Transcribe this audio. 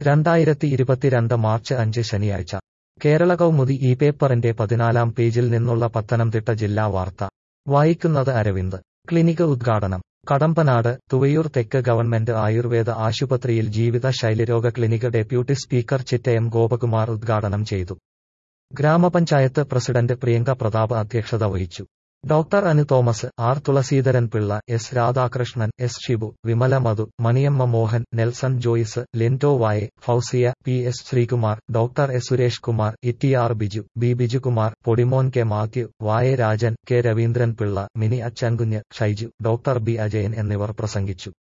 രണ്ടായിരത്തി ഇരുപത്തിരണ്ട് മാർച്ച് അഞ്ച് ശനിയാഴ്ച കേരള കൗമുദി ഈ പേപ്പറിന്റെ പതിനാലാം പേജിൽ നിന്നുള്ള പത്തനംതിട്ട ജില്ലാ വാർത്ത വായിക്കുന്നത് അരവിന്ദ് ക്ലിനിക് ഉദ്ഘാടനം കടമ്പനാട് തുവയൂർ തെക്ക് ഗവൺമെന്റ് ആയുർവേദ ആശുപത്രിയിൽ ജീവിത ശൈലിരോഗ clinic deputy speaker Chittayam Gopakumar ഉദ്ഘാടനം ചെയ്തു ഗ്രാമപഞ്ചായത്ത് പ്രസിഡന്റ് പ്രിയങ്ക പ്രതാപ് അധ്യക്ഷത വഹിച്ചു doctor Anu Thomas R Thulaseedharan Pillai S Radhakrishnan S Shibu Vimala Madhu Maniyamma Mohan Nelson Joyce Lindo വായെ Fousiya P S Sreekumar doctor S Suresh Kumar E R Biju B Bijukumar Podimon K Mathew വായ Rajan K Raveendran Pillai Mini Achankunju Shaiju doctor B Ajayan എന്നിവർ പ്രസംഗിച്ചു